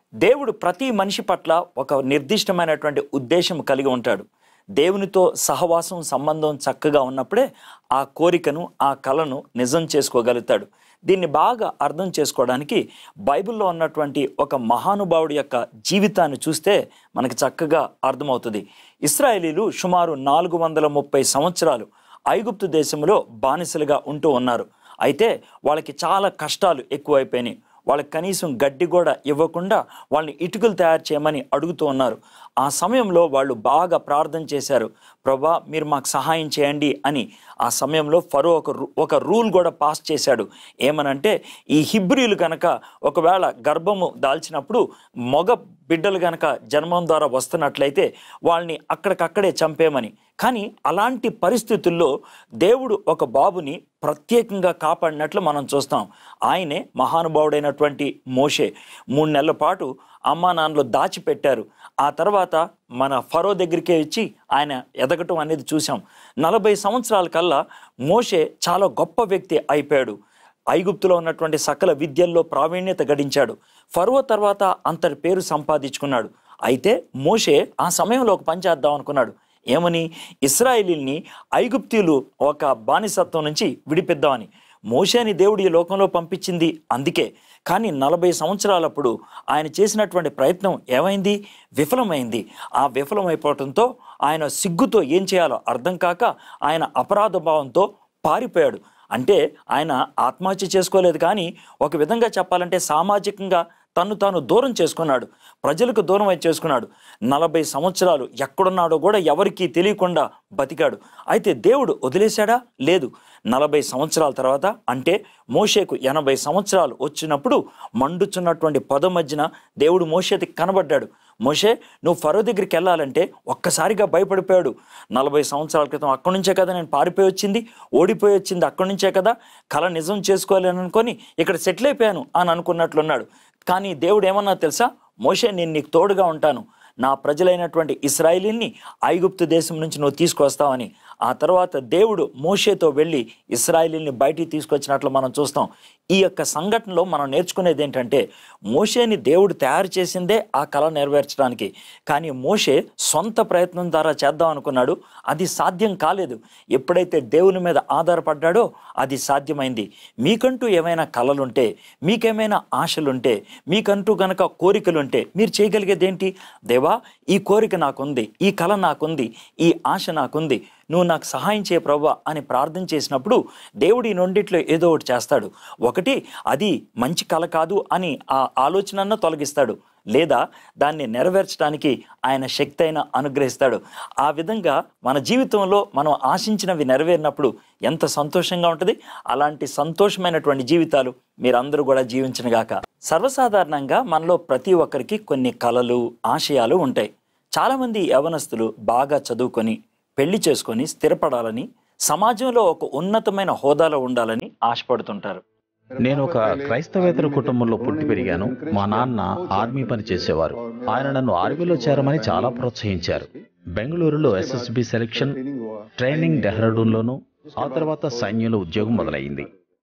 దేవుడు ప్రతి మనిషి పట్ల ఒక నిర్దిష్టమైనటువంటి ఉద్దేశం కలిగి ఉంటాడు దేవునితో సహవాసం సంబంధం చక్కగా ఉన్నప్పుడే ఆ కోరికను ఆ కళను నిజం చేసుకోగలుగుతాడు దీన్ని బాగా అర్థం చేసుకోవడానికి బైబిల్లో ఉన్నటువంటి ఒక మహానుభావుడి యొక్క జీవితాన్ని చూస్తే మనకి చక్కగా అర్థమవుతుంది ఇస్రాయేలీలు సుమారు నాలుగు వందల ముప్పై సంవత్సరాలు ఐగుప్తు దేశంలో బానిసలుగా ఉంటూ ఉన్నారు అయితే వాళ్ళకి చాలా కష్టాలు ఎక్కువైపోయినాయి వాళ్ళకి కనీసం గడ్డి కూడా ఇవ్వకుండా వాళ్ళని ఇటుకలు తయారు చేయమని అడుగుతూ ఉన్నారు ఆ సమయంలో వాళ్ళు బాగా ప్రార్థన చేశారు ప్రభా మీరు మాకు సహాయం చేయండి అని ఆ సమయంలో ఫరో ఒక రూ- ఒక రూల్ కూడా పాస్ చేశాడు ఏమనంటే ఈ హిబ్రిలు కనుక ఒకవేళ గర్భము దాల్చినప్పుడు మగ బిడ్డలు కనుక జన్మం ద్వారా వస్తున్నట్లయితే వాళ్ళని అక్కడికక్కడే చంపేమని కానీ అలాంటి పరిస్థితుల్లో దేవుడు ఒక బాబుని ప్రత్యేకంగా కాపాడినట్లు మనం చూస్తాం ఆయనే మహానుభావుడైనటువంటి మోషే మూడు నెలల పాటు అమ్మా నాన్నలు దాచిపెట్టారు ఆ తర్వాత మన ఫరో దగ్గరికే ఇచ్చి ఆయన ఎదగటం అనేది చూసాం నలభై సంవత్సరాల కల్లా మోషే చాలా గొప్ప వ్యక్తి అయిపోయాడు ఐగుప్తులో ఉన్నటువంటి సకల విద్యల్లో ప్రావీణ్యత గడించాడు ఫరో తర్వాత అంతటి పేరు సంపాదించుకున్నాడు అయితే మోషే ఆ సమయంలో ఒక పని చేద్దాం అనుకున్నాడు ఏమని ఇస్రాయేలీల్ని ఐగుప్తీయులు ఒక బానిసత్వం నుంచి విడిపిద్దామని మోషేని దేవుడు ఈ లోకంలో పంపించింది అందుకే కానీ నలభై సంవత్సరాలప్పుడు ఆయన చేసినటువంటి ప్రయత్నం ఏమైంది విఫలమైంది ఆ విఫలమైపోవడంతో ఆయన సిగ్గుతో ఏం చేయాలో అర్థం కాక ఆయన అపరాధ భావంతో పారిపోయాడు అంటే ఆయన ఆత్మహత్య చేసుకోలేదు కానీ ఒక విధంగా చెప్పాలంటే సామాజికంగా తను తాను దూరం చేసుకున్నాడు ప్రజలకు దూరం అయి చేసుకున్నాడు నలభై సంవత్సరాలు ఎక్కడున్నాడో కూడా ఎవరికీ తెలియకుండా బతికాడు అయితే దేవుడు వదిలేశాడా లేదు నలభై సంవత్సరాల తర్వాత అంటే మోషేకు ఎనభై సంవత్సరాలు వచ్చినప్పుడు మండుచున్నటువంటి పొద మధ్యన దేవుడు మోషేకి కనబడ్డాడు మోషే నువ్వు ఫరో దగ్గరికి వెళ్ళాలంటే ఒక్కసారిగా భయపడిపోయాడు నలభై సంవత్సరాల క్రితం అక్కడి నుంచే కదా నేను పారిపోయి వచ్చింది ఓడిపోయి వచ్చింది అక్కడి నుంచే కదా కళ నిజం చేసుకోవాలని అనుకొని ఇక్కడ సెటిల్ అయిపోయాను అని అనుకున్నట్లున్నాడు కానీ దేవుడు ఏమన్నా తెలుసా మోషే నేను నీకు తోడుగా ఉంటాను నా ప్రజలైనటువంటి ఇస్రాయిలీని ఐగుప్తు దేశం నుంచి నువ్వు తీసుకొస్తావని ఆ తర్వాత దేవుడు మోషేతో వెళ్ళి ఇస్రాయిలీని బయటికి తీసుకొచ్చినట్లు మనం చూస్తాం ఈ యొక్క సంఘటనలో మనం నేర్చుకునేది ఏంటంటే మోషేని దేవుడు తయారు చేసిందే ఆ కళ నెరవేర్చడానికి కానీ మోషే సొంత ప్రయత్నం ద్వారా చేద్దాం అనుకున్నాడు అది సాధ్యం కాలేదు ఎప్పుడైతే దేవుని మీద ఆధారపడ్డాడో అది సాధ్యమైంది మీకంటూ ఏమైనా కళలుంటే మీకేమైనా ఆశలుంటే మీకంటూ గనక కోరికలుంటే మీరు చేయగలిగేది ఏంటి దేవా ఈ కోరిక నాకుంది ఈ కళ నాకుంది ఈ ఆశ నాకుంది నువ్వు నాకు సహాయం చేయ ప్రభా అని ప్రార్థన చేసినప్పుడు దేవుడు ఈ రెండిట్లో ఏదో ఒకటి చేస్తాడు ఒకటి అది మంచి కళ కాదు అని ఆ ఆలోచనన్న తొలగిస్తాడు లేదా దాన్ని నెరవేర్చడానికి ఆయన శక్తి అయినా అనుగ్రహిస్తాడు ఆ విధంగా మన జీవితంలో మనం ఆశించినవి నెరవేరినప్పుడు ఎంత సంతోషంగా ఉంటుంది అలాంటి సంతోషమైనటువంటి జీవితాలు మీరందరూ కూడా జీవించనుగాక సర్వసాధారణంగా మనలో ప్రతి ఒక్కరికి కొన్ని కళలు ఆశయాలు ఉంటాయి చాలామంది యవనస్తులు బాగా చదువుకొని పెళ్లి చేసుకొని స్థిరపడాలని సమాజంలో ఒక ఉన్నతమైన హోదాలో ఉండాలని ఆశపడుతుంటారు నేను ఒక క్రైస్తవేతర కుటుంబంలో పుట్టి పెరిగాను మా నాన్న ఆర్మీ పని చేసేవారు ఆయన నన్ను ఆర్మీలో చేరమని చాలా ప్రోత్సహించారు బెంగళూరులో ఎస్ఎస్బి సెలక్షన్ ట్రైనింగ్ డెహ్రాడూన్లోను ఆ తర్వాత సైన్యంలో ఉద్యోగం మొదలైంది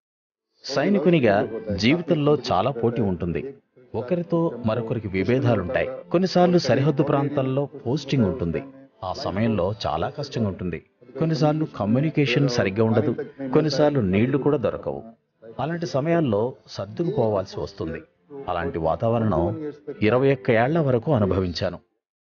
సైనికునిగా జీవితంలో చాలా పోటీ ఉంటుంది ఒకరితో మరొకరికి విభేదాలుంటాయి కొన్నిసార్లు సరిహద్దు ప్రాంతాల్లో పోస్టింగ్ ఉంటుంది ఆ సమయంలో చాలా కష్టంగా ఉంటుంది కొన్నిసార్లు కమ్యూనికేషన్ సరిగ్గా ఉండదు కొన్నిసార్లు నీళ్లు కూడా దొరకవు అలాంటి సమయాల్లో సర్దుకుపోవాల్సి వస్తుంది అలాంటి వాతావరణం ఇరవై ఒక్క ఏళ్ల వరకు అనుభవించాను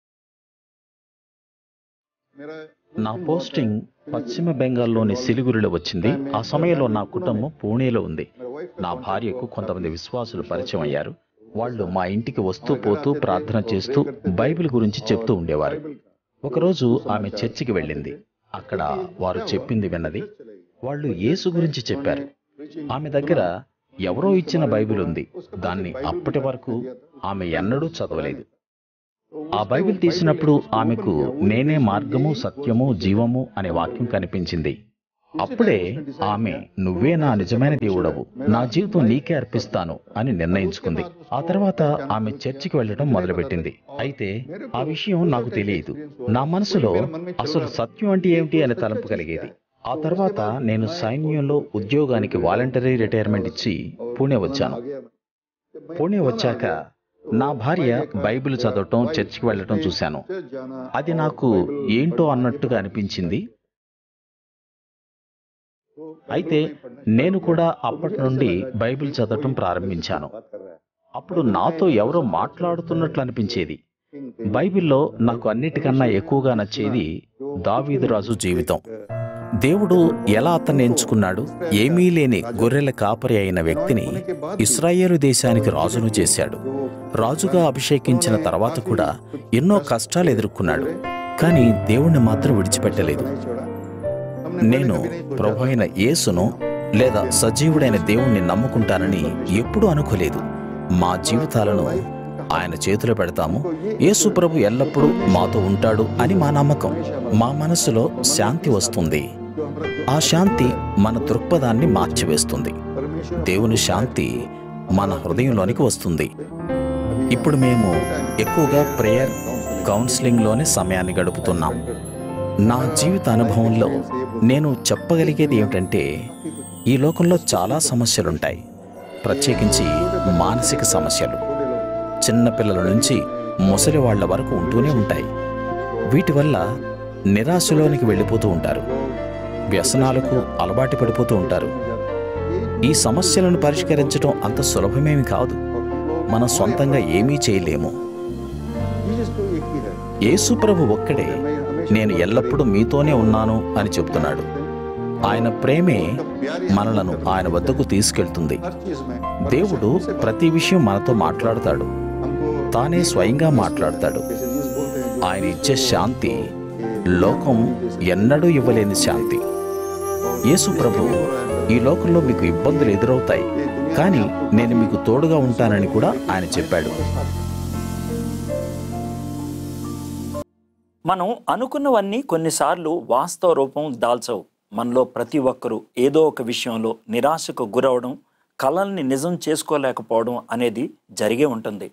నా పోస్టింగ్ పశ్చిమ బెంగాల్లోని సిలిగురిలో వచ్చింది ఆ సమయంలో నా కుటుంబం పూణేలో ఉంది నా భార్యకు కొంతమంది విశ్వాసులు పరిచయం అయ్యారు వాళ్ళు మా ఇంటికి వస్తూ పోతూ ప్రార్థన చేస్తూ బైబిల్ గురించి చెప్తూ ఉండేవారు ఒకరోజు ఆమె చర్చికి వెళ్ళింది అక్కడ వారు చెప్పింది విన్నది వాళ్ళు యేసు గురించి చెప్పారు ఆమె దగ్గర ఎవరో ఇచ్చిన బైబిల్ ఉంది దాన్ని అప్పటి వరకు ఆమె ఎన్నడూ చదవలేదు ఆ బైబిల్ తీసినప్పుడు ఆమెకు నేనే మార్గము సత్యము జీవము అనే వాక్యం కనిపించింది అప్పుడే ఆమె నువ్వే నా నిజమైన దేవుడవు నా జీవితం నీకే అర్పిస్తాను అని నిర్ణయించుకుంది ఆ తర్వాత ఆమె చర్చికి వెళ్ళడం మొదలుపెట్టింది అయితే ఆ విషయం నాకు తెలియదు నా మనసులో అసలు సత్యం అంటే ఏమిటి అనే తలంపు కలిగేది ఆ తర్వాత నేను సైన్యంలో ఉద్యోగానికి వాలంటరీ రిటైర్మెంట్ ఇచ్చి పూణే వచ్చాను పూణే వచ్చాక నా భార్య బైబిల్ చదవటం చర్చికి వెళ్ళటం చూశాను అది నాకు ఏంటో అన్నట్టుగా అనిపించింది అయితే నేను కూడా అప్పటి నుండి బైబిల్ చదవటం ప్రారంభించాను అప్పుడు నాతో ఎవరో మాట్లాడుతున్నట్లు అనిపించేది బైబిల్లో నాకు అన్నిటికన్నా ఎక్కువగా నచ్చేది దావీదు రాజు జీవితం దేవుడు ఎలా అతన్ని ఎంచుకున్నాడు ఏమీ లేని గొర్రెల కాపరి అయిన వ్యక్తిని ఇస్రాయేలు దేశానికి రాజును చేశాడు రాజుగా అభిషేకించిన తర్వాత కూడా ఎన్నో కష్టాలు ఎదుర్కొన్నాడు కానీ దేవుణ్ణి మాత్రం విడిచిపెట్టలేదు నేను ప్రభు అయిన యేసును లేదా సజీవుడైన దేవుణ్ణి నమ్ముకుంటానని ఎప్పుడూ అనుకోలేదు మా జీవితాలను ఆయన చేతిలో పెడతాము యేసు ప్రభు ఎల్లప్పుడూ మాతో ఉంటాడు అని మా నమ్మకం మా మనసులో శాంతి వస్తుంది ఆ శాంతి మన దృక్పథాన్ని మార్చివేస్తుంది దేవుని శాంతి మన హృదయంలోనికి వస్తుంది ఇప్పుడు మేము ఎక్కువగా ప్రేయర్ కౌన్సిలింగ్లోనే సమయాన్ని గడుపుతున్నాం నా జీవిత అనుభవంలో నేను చెప్పగలిగేది ఏమిటంటే ఈ లోకంలో చాలా సమస్యలుంటాయి ప్రత్యేకించి మానసిక సమస్యలు చిన్నపిల్లల నుంచి ముసలి వాళ్ళ వరకు ఉంటూనే ఉంటాయి వీటి వల్ల నిరాశలోనికి వెళ్ళిపోతూ ఉంటారు వ్యసనాలకు అలవాటు పడిపోతూ ఉంటారు ఈ సమస్యలను పరిష్కరించడం అంత సులభమేమి కాదు మన సొంతంగా ఏమీ చేయలేము యేసు ప్రభు ఒక్కడే నేను ఎల్లప్పుడూ మీతోనే ఉన్నాను అని చెప్తున్నాడు ఆయన ప్రేమే మనలను ఆయన వద్దకు తీసుకెళ్తుంది దేవుడు ప్రతి విషయం మనతో మాట్లాడతాడు తానే స్వయంగా మాట్లాడతాడు ఆయన ఇచ్చే శాంతి లోకం ఎన్నడూ ఇవ్వలేని శాంతి యేసు ప్రభు ఈ లోకంలో మీకు ఇబ్బందులు ఎదురవుతాయి కానీ నేను మీకు తోడుగా ఉంటానని కూడా ఆయన చెప్పాడు మనం అనుకున్నవన్నీ కొన్నిసార్లు వాస్తవ రూపం దాల్చవు మనలో ప్రతి ఒక్కరూ ఏదో ఒక విషయంలో నిరాశకు గురవడం కళల్ని నిజం చేసుకోలేకపోవడం అనేది జరిగే ఉంటుంది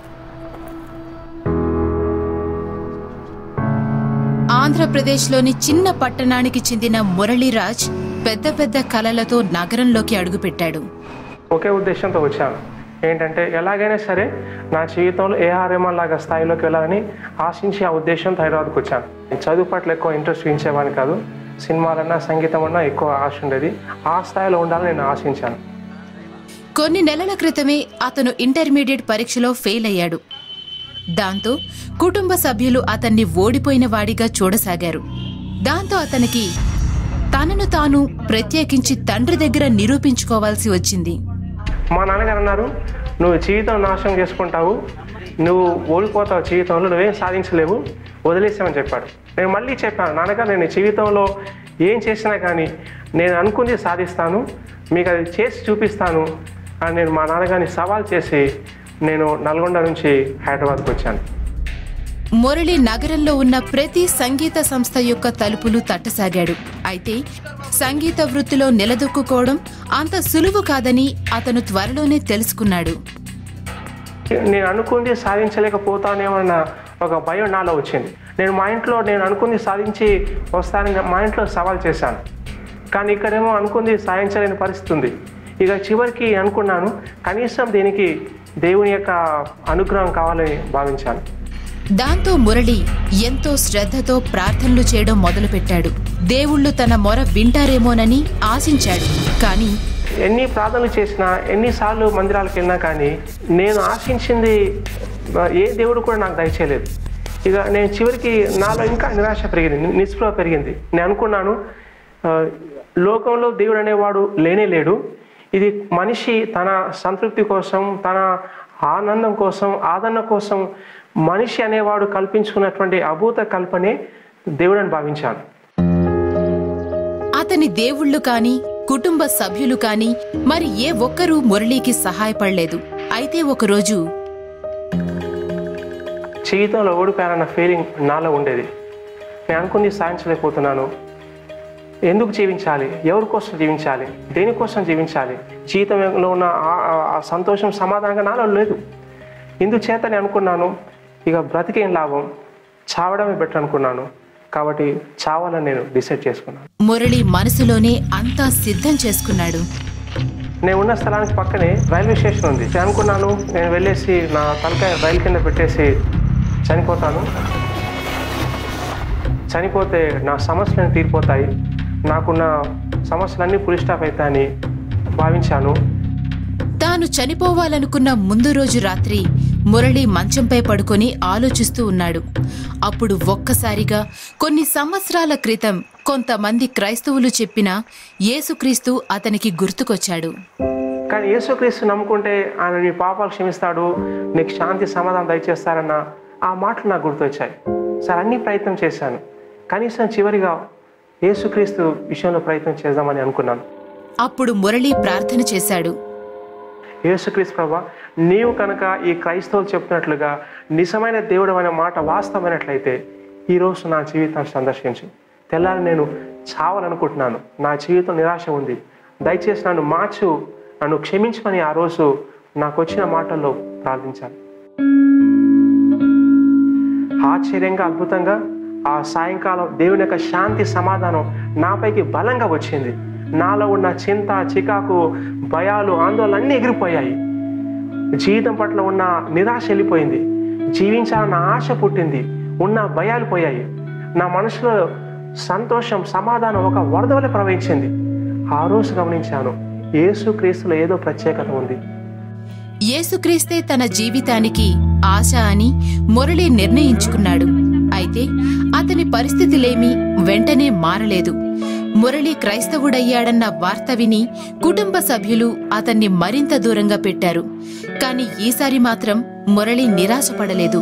ఆంధ్రప్రదేశ్లోని చిన్న పట్టణానికి చెందిన మురళీరాజ్ పెద్ద పెద్ద కలలతో నగరంలోకి అడుగుపెట్టాడు ఒకే ఉద్దేశంతో వచ్చాను ఏంటంటే ఎలాగైనా సరే నా జీవితంలో ఏఆర్ఎంఆర్ లాగా స్థాయిలోకి వెళ్ళాలని ఆశించి ఆ ఉద్దేశంతో హైదరాబాద్కి వచ్చాను చదువు పట్ల ఎక్కువ ఇంట్రెస్ట్ చూపించేవాడిని కాదు సినిమాలన్నా సంగీతం అన్నా ఎక్కువ ఆశ ఉండేది ఆ స్థాయిలో ఉండాలని నేను ఆశించాను కొన్ని నెలల క్రితమే అతను ఇంటర్మీడియట్ పరీక్షలో ఫెయిల్ అయ్యాడు దాంతో కుటుంబ సభ్యులు అతన్ని ఓడిపోయిన వాడిగా చూడసాగారు దాంతో అతనికి తనను తాను ప్రత్యేకించి తండ్రి దగ్గర నిరూపించుకోవాల్సి వచ్చింది మా నాన్నగారు అన్నారు నువ్వు జీవితం నాశనం చేసుకుంటావు నువ్వు ఓడిపోతావు జీవితంలో నువ్వేం సాధించలేవు వదిలేసామని చెప్పాడు నేను మళ్ళీ చెప్పాను నాన్నగారు నేను జీవితంలో ఏం చేసినా కానీ నేను అనుకుంది సాధిస్తాను మీకు అది చేసి చూపిస్తాను అని నేను మా నాన్నగారిని సవాల్ చేసి నేను నల్గొండ నుంచి హైదరాబాద్కి వచ్చాను మురళి నగరంలో ఉన్న ప్రతి సంగీత సంస్థ యొక్క తలుపులు తట్టసాగాడు అయితే సంగీత వృత్తిలో నిలదొక్కుకోవడం అంత సులువు కాదని అతను త్వరలోనే తెలుసుకున్నాడు నేను అనుకుంది సాధించలేకపోతానేమన్న ఒక భయం నాలో వచ్చింది నేను మా ఇంట్లో నేను అనుకుంది సాధించి వస్తానని మా ఇంట్లో సవాల్ చేశాను కానీ ఇక్కడేమో అనుకుంది సాధించలేని పరిస్థితి ఉంది ఇక చివరికి అనుకున్నాను కనీసం దీనికి దేవుని యొక్క అనుగ్రహం కావాలని భావించాను దాంతో మురళి ఎంతో శ్రద్ధతో ప్రార్థనలు చేయడం మొదలుపెట్టాడు దేవుళ్ళు తన మొర వింటారేమోనని ఆశించాడు కానీ ఎన్ని ప్రార్థనలు చేసినా ఎన్నిసార్లు మందిరాలకు వెళ్ళినా కానీ నేను ఆశించింది ఆ, ఏ దేవుడు కూడా నాకు దయచేయలేదు ఇక నేను చివరికి నాలో ఇంకా నిరాశ పెరిగింది నిస్పృహ పెరిగింది నేను అనుకున్నాను ఆ, లోకంలో దేవుడు అనేవాడు లేనే లేడు ఇది మనిషి తన సంతృప్తి కోసం తన ఆనందం కోసం ఆదరణ కోసం మనిషి అనేవాడు కల్పించుకున్నటువంటి అభూత కల్పనే దేవుడని భావించాను అతని దేవుళ్ళు కాని కుటుంబ సభ్యులు కాని మరి ఏ ఒక్కరూ మురళీకి సహాయపడలేదు అయితే ఒకరోజు జీవితంలో ఓడిపోయానన్న ఫీలింగ్ నాలో ఉండేది నేను అనుకుంది సాధించలేకపోతున్నాను ఎందుకు జీవించాలి ఎవరి కోసం జీవించాలి దేనికోసం జీవించాలి జీవితంలో ఉన్న ఆ- ఆ- ఆ సంతోషం సమాధానంగా నాలో లేదు ఇందుచేత నేను అనుకున్నాను ఇక బ్రతికేం లాభం చావడమే బెటర్ అనుకున్నాను కాబట్టి చావాలని నేను డిసైడ్ చేసుకున్నాను మురళి మనసులోనే అంతా సిద్ధం చేసుకున్నాడు నేను ఉన్న స్థలానికి పక్కనే రైల్వే స్టేషన్ ఉంది నేను అనుకున్నాను నేను వెళ్ళేసి నా తలకాయ రైలు కింద పెట్టేసి చనిపోతాను చనిపోతే నా సమస్యలన్నీ తీరిపోతాయి నాకున్న సమస్యలన్నీ పులి స్టాప్ అవుతాయని భావించాను తాను చనిపోవాలనుకున్న ముందు రోజు రాత్రి మురళి మంచంపై పడుకొని ఆలోచిస్తూ ఉన్నాడు అప్పుడు ఒక్కసారిగా కొన్ని సంవత్సరాల క్రితం కొంతమంది క్రైస్తవులు చెప్పిన యేసుక్రీస్తు అతనికి గుర్తుకొచ్చాడు కానీ యేసుక్రీస్తు నమ్ముకుంటే ఆయన నీ పాపాలు క్షమిస్తాడు నీకు శాంతి సమాధానం దయచేస్తారన్న ఆ మాటలు నాకు గుర్తొచ్చాయి సరే అన్ని ప్రయత్నం చేశాను కనీసం చివరిగా యేసుక్రీస్తు విషయంలో ప్రయత్నం చేద్దామని అనుకున్నాను అప్పుడు మురళి ప్రార్థన చేశాడు యేసుక్రీస్తు ప్రభా నీవు కనుక ఈ క్రైస్తవులు చెప్తున్నట్లుగా నిజమైన దేవుడు అనే మాట వాస్తవమైనట్లయితే ఈరోజు నా జీవితాన్ని సందర్శించు తెల్లారి నేను చావాలనుకుంటున్నాను నా జీవితం నిరాశ ఉంది దయచేసి నన్ను మార్చు నన్ను క్షమించమని ఆ రోజు నాకు వచ్చిన మాటల్లో ప్రార్థించాను ఆశ్చర్యంగా అద్భుతంగా ఆ సాయంకాలం దేవుని యొక్క శాంతి సమాధానం నాపైకి బలంగా వచ్చింది నాలో ఉన్న చింత చికాకు భయాలు ఆందోళన అన్నీ ఎగిరిపోయాయి జీవితం పట్ల ఉన్న నిరాశ వెళ్ళిపోయింది జీవించాలన్న ఆశ పుట్టింది ఉన్న భయాలు పోయాయి నా మనసులో సంతోషం సమాధానం ఒక వరద వలె ప్రవహించింది ఆ రోజు గమనించాను యేసు క్రీస్తులో ఏదో ప్రత్యేకత ఉంది యేసుక్రీస్తే తన జీవితానికి ఆశ అని మురళి నిర్ణయించుకున్నాడు అయితే అతని పరిస్థితులేమీ వెంటనే మారలేదు మురళి క్రైస్తవుడయ్యాడన్న వార్త విని కుటుంబ సభ్యులు అతన్ని మరింత దూరంగా పెట్టారు కాని ఈసారి మాత్రం మురళి నిరాశపడలేదు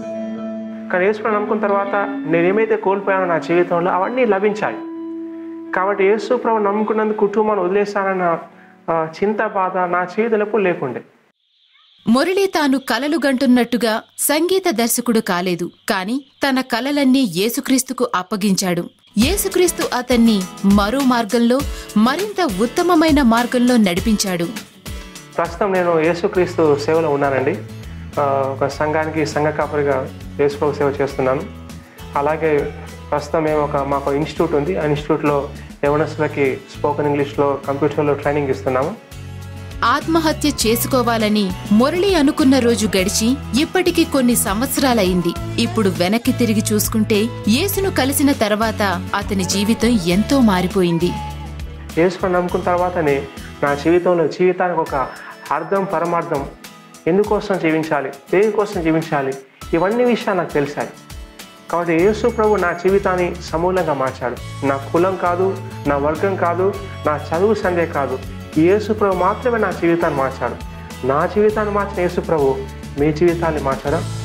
కానీ యేసుని నమ్ముకున్న తర్వాత నేనేమైతే కోల్పోయానో నా జీవితంలో అవన్నీ లభించాయి కాబట్టి యేసు ప్రభు నమ్ముకున్నందుకు కుటుంబాన్ని వదిలేశానన్న ఆ, చింత బాధ నా జీవితంలో ఎప్పుడు లేకుండే మురళి తాను కలలు గంటున్నట్టుగా సంగీత దర్శకుడు కాలేదు కాని తన కలలన్నీ యేసుక్రీస్తుకు అప్పగించాడు యేసుక్రీస్తు అతన్ని మరో మార్గంలో మరింత ఉత్తమమైన మార్గంలో నడిపించాడు ప్రస్తుతం నేను యేసుక్రీస్తు సేవలో ఉన్నానండి ఆ, ఒక సంఘానికి సంఘ కాపరిగా యేసుప్రభు సేవ చేస్తున్నాను అలాగే ప్రస్తుతం మేము ఒక మాకు ఇన్స్టిట్యూట్ ఉంది ఆ ఇన్స్టిట్యూట్లో యవనస్తులకి స్పోకెన్ ఇంగ్లీష్లో కంప్యూటర్లో ట్రైనింగ్ ఇస్తున్నాము ఆత్మహత్య చేసుకోవాలని మురళి అనుకున్న రోజు గడిచి ఇప్పటికి కొన్ని సంవత్సరాలైంది ఇప్పుడు వెనక్కి తిరిగి చూసుకుంటే యేసును కలిసిన తర్వాత అతని జీవితం ఎంతో మారిపోయింది యేసుని నమ్ముకున్న తర్వాతనే నా జీవితంలో జీవితానికి ఒక అర్థం పరమార్థం ఎందుకోసం జీవించాలి దేని కోసం జీవించాలి ఇవన్నీ విషయాలు నాకు తెలిసాయి కాబట్టి యేసు ప్రభు నా జీవితాన్ని సమూలంగా మార్చాడు నా కులం కాదు నా వర్గం కాదు నా చదువు సందే కాదు యేసు ప్రభు మాత్రమే నా జీవితాన్ని మార్చాడు నా జీవితాన్ని మార్చిన యేసు ప్రభు మీ జీవితాన్ని మార్చడం